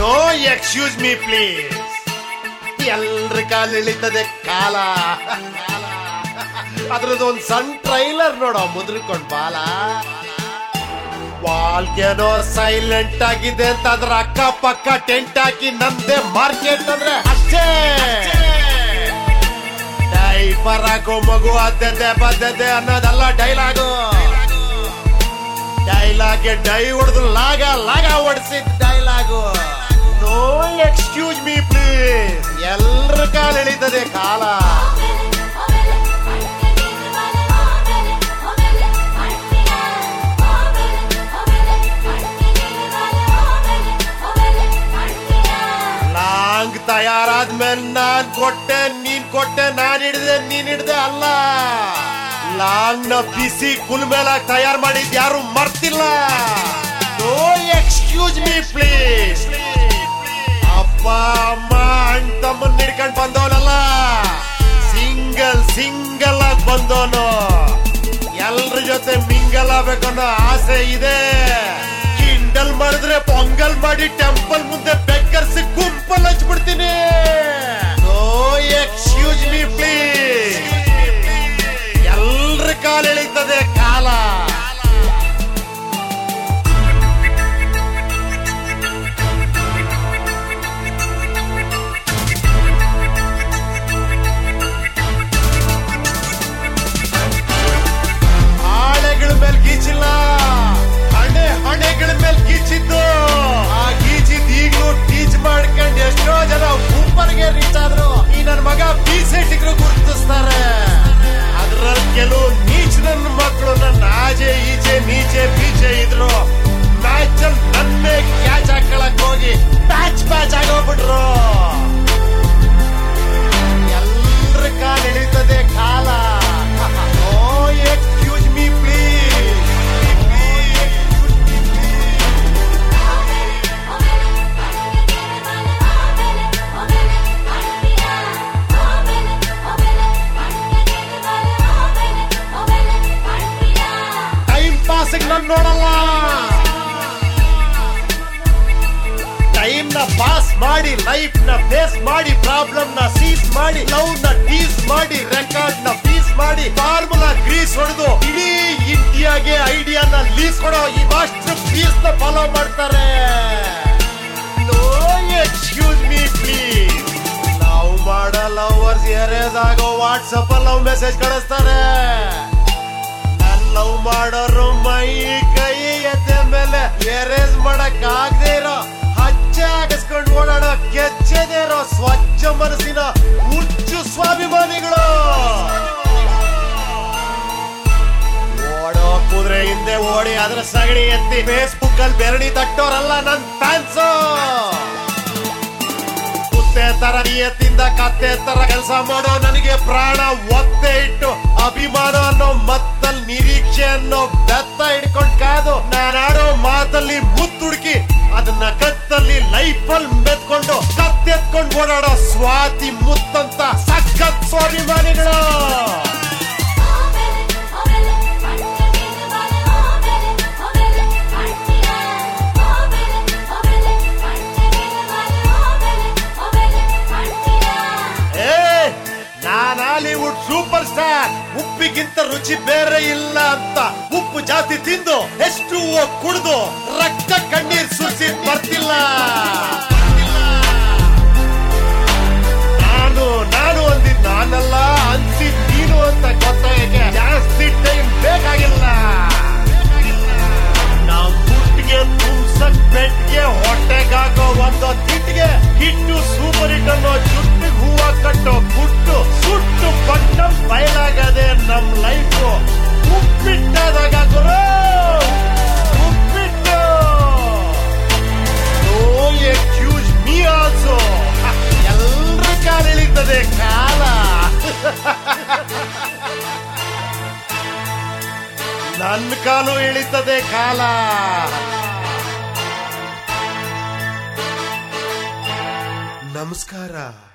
no excuse me please ಎಲ್ರ ಕಾಲ ಇಳಿತದೆ ಕಾಲ ಅದ್ರದ್ದು ಒಂದ್ ಸಣ್ಣ ಟ್ರೈಲರ್ ನೋಡೋ ಮುದ್ರಿಕೊಂಡ್ ಬಾಲ ವಾಲ್ಗೇನೋ ಸೈಲೆಂಟ್ ಆಗಿದೆ ಅಂತ ಅದ್ರ ಅಕ್ಕ ಪಕ್ಕ ಟೆಂಟ್ ಹಾಕಿ ನಂದೇ ಮಾರ್ಕೆಟ್ ಅಂದ್ರೆ ಅಷ್ಟೇ ಡೈಪರ್ ಹಾಕೋ ಮಗು ಅದ್ದದೆ ಬದ್ದದೆ ಅನ್ನೋದಲ್ಲ ಡೈಲಾಗು ಡೈಲಾಗ್ ಡೈ ಹೊಡೆದು ಲಾಗ ಲಾಗ ಹೊಡೆಸಿದ dialogue no excuse me please ಎಲ್ರ ಕಾಲ ಎಳಿತದೆ ಕಾಲ ಲಾಂಗ್ ತಯಾರಾದ್ಮೇಲೆ ನಾನ್ ಕೊಟ್ಟೆ ನೀನ್ ಕೊಟ್ಟೆ ನಾನ್ ಹಿಡ್ದೆ ನೀನ್ ಹಿಡ್ದೆ ಅಲ್ಲ ಲಾಂಗ್ ನ ಬಿಸಿ ಕುಲ್ಮೇಲಾಗ್ ತಯಾರು ಮಾಡಿದ್ ಯಾರು ಮರ್ತಿಲ್ಲ ನೋ ಎಕ್ಸ್ಕ್ಯೂಸ್ ಮೀ ಪ್ಲೀಸ್ ಅಪ್ಪ ಅಮ್ಮ ಅಣ್ಣ ತಮ್ಮನ್ ಹಿಡ್ಕೊಂಡ್ ಬಂದವನಲ್ಲ ಸಿಂಗಲ್ ಸಿಂಗಲ್ ಆಗಿ ಬಂದವನು ಎಲ್ರ ಜೊತೆ ಮಿಂಗಲ್ ಆಗ್ಬೇಕನ್ನೋ ಆಸೆ ಇದೆ ಕಿಂಡಲ್ ಮಾಡಿದ್ರೆ ಪೊಂಗಲ್ ಮಾಡಿ ಟೆಂಪಲ್ ಮುಂದೆ ಬೆಕ್ಕರ್ಸಿ ಗುಂಪಲ್ ಹಚ್ಬಿಡ್ತೀನಿ ನೋ ಎಕ್ಸ್ಕ್ಯೂಸ್ ಮೀ ಪ್ಲೀಸ್ ಎಲ್ರ ಕಾಲ ಎಳಿತದೆ ಕಾಲ ಆಳೆಗಳ ಮೇಲೆ ಗೀಚಿಲ್ಲ ಹಣೆ ಹಣೆಗಳ ಮೇಲೆ ಗೀಚಿದ್ದು ಆ ಗೀಚಿದ್ ಈಗ್ಲೂ ಟೀಚ್ ಮಾಡ್ಕೊಂಡು ಎಷ್ಟೋ ಜನ ಸೂಪರ್ಗೆ ರೀಚ್ ಆದ್ರು ಈ ನನ್ ಮಗ ಪಿ ಸೆಟ್ಟಿಗ್ರು ಗುರುತಿಸ್ತಾರೆ ಅದ್ರಲ್ಲಿ ಕೆಲವು ನೀಚ್ ನನ್ನ ಮಕ್ಕಳು ನನ್ನ ಆಜೆ ಈಚೆ ನೀಚೆ ಪೀಚೆ ಇದ್ರು ಮ್ಯಾಚ್ ಅಲ್ಲಿ ನನ್ನೇ ಕ್ಯಾಚ್ ಹಾಕೊಳಕ್ ಹೋಗಿ ಪ್ಯಾಚ್ ಪ್ಯಾಚ್ ಆಗೋಗ್ಬಿಟ್ರು ಎಲ್ರ ಕಾಲ ಎಳಿತದೆ ಕಾಲ oh excuse me please time pass ನನ್ ನೋಡಲ್ಲ ಟೈಮ್ ನ ಪಾಸ್ ಮಾಡಿ ಲೈಫ್ ನ ಫೇಸ್ ಮಾಡಿ ಪ್ರಾಬ್ಲಮ್ ನ ಸೀಸ್ ಮಾಡಿ ಲವ್ ನ ಟೀಸ್ ಮಾಡಿ ರೆಕಾರ್ಡ್ ನ ಪೀಸ್ ಮಾಡಿ ಫಾರ್ಮುಲಾ ಗ್ರೀಸ್ ಹೊಡೆದು ಇಡೀ ಇಂಡಿಯಾಗೆ ಐಡಿಯಾನ ಲೀಸ್ ಕೊಡೋ ಈ ಮಾಸ್ಟರ್ ಪೀಸ್ ನ ಫಾಲೋ ಮಾಡ್ತಾರೆ no excuse me please love ಮಾಡೋ ಲವರ್ಸ್ ಎರೇಸ್ ಆಗೋ ವಾಟ್ಸಪ್ ಅಲ್ಲಿ ಲವ್ ಮೆಸೇಜ್ ಕಳಿಸ್ತಾರೆ ನನ್ ಲವ್ ಮಾಡೋರು ಮೈ ಕೈ ಎದ್ದೆ ಮೇಲೆ ಎರೇಸ್ ಮಾಡಕ್ ಆಗದೆ ಇರೋ ಹಚ್ಚೆ ಹಾಕಿಸ್ಕೊಂಡು ಓಡಾಡೋ ಕೆಚ್ಚದೆ ಇರೋ ಸ್ವಚ್ಛ ಮನಸ್ಸಿನ ಹುಚ್ಚು ಸ್ವಾಭಿಮಾನಿಗಳು ಓಡೋ ಕುದುರೆ ಹಿಂದೆ ಓಡಿ ಅದ್ರ ಸಗಣಿ ಎತ್ತಿ ಫೇಸ್ಬುಕ್ ಅಲ್ಲಿ ಬೆರಣಿ ತಟ್ಟೋರಲ್ಲ ನನ್ ಫ್ಯಾನ್ಸು ಕುತ್ತೆ ತರ ನಿಯತ್ತಿಂದ ಕತ್ತೆ ತರ ಕೆಲಸ ಮಾಡೋ ನನಗೆ ಪ್ರಾಣ ಒತ್ತೆ ಇಟ್ಟು ಅಭಿಮಾನ ಅನ್ನೋ ಮತ್ತಲ್ಲಿ ನಿರೀಕ್ಷೆ ಅನ್ನೋ ಬೆತ್ತ ಹಿಡ್ಕೊಂಡ್ ಕಾದು ನಾನಾಡೋ ಮಾತಲ್ಲಿ ಮುತ್ತುಡುಕಿ ಅದನ್ನ ಕತ್ತಲ್ಲಿ ಲೈಫಲ್ಲಿ ಮೆತ್ಕೊಂಡು ಕತ್ತೆತ್ಕೊಂಡು ಓಡಾಡೋ ಸ್ವಾತಿ ಮುತ್ತಂತ ಸಖತ್ ಸ್ವಾಭಿಮಾನಿಗಳು ಏ ನಾನ್ ಹಾಲಿವುಡ್ ಸೂಪರ್ ಸ್ಟಾರ್ ಉಪ್ಪಿಗಿಂತ ರುಚಿ ಬೇರೆ ಇಲ್ಲ ಅಂತ ಉಪ್ಪು ಜಾಸ್ತಿ ತಿಂದು ಎಷ್ಟು ಕುಡ್ದು ರಕ್ತ ಕಣ್ಣೀರ್ ಸುರಿಸಿ ಬರ್ತಿಲ್ಲ ನಾನು ನಾನು ಅಂದಿದ್ ನಾನಲ್ಲ ಅನ್ಸಿದ್ ನೀನು ಅಂತ ಗೊತ್ತಾಗಕ್ಕೆ ಜಾಸ್ತಿ ಟೈಮ್ ಬೇಕಾಗಿಲ್ಲ ನಾವು ಮುಟ್ಟಿಗೆ ತುಂಬಸಕ್ ಬೆಟ್ಗೆ ಹೊಟ್ಟೆಗಾಕೋ ಒಂದು ತಿಟ್ಟಿಗೆ ಹಿಟ್ಟು ಸೂಪರ್ ಹಿಟ್ ಅನ್ನೋ ಜುಟ್ಟಿಗೆ ಹೂವ ಕಟ್ಟೋ ಗುಟ್ಟು ಸುಟ್ಟು ಬಣ್ಣ ಬಯಲಾಗದೆ ನಮ್ ಲೈಫು ಉಪ್ಪಿಟ್ಟದಾಗ ಗುರು ಉಪ್ಪಿಟ್ಟು ನೋ ಎಕ್ಸ್ಕ್ಯೂಸ್ ಮೀ ಆಲ್ಸೋ ಎಲ್ರ ಕಾಲ ಎಳಿತದೆ ಕಾಲ ನನ್ನ ಕಾಲು ಇಳಿತದೆ ಕಾಲ ನಮಸ್ಕಾರ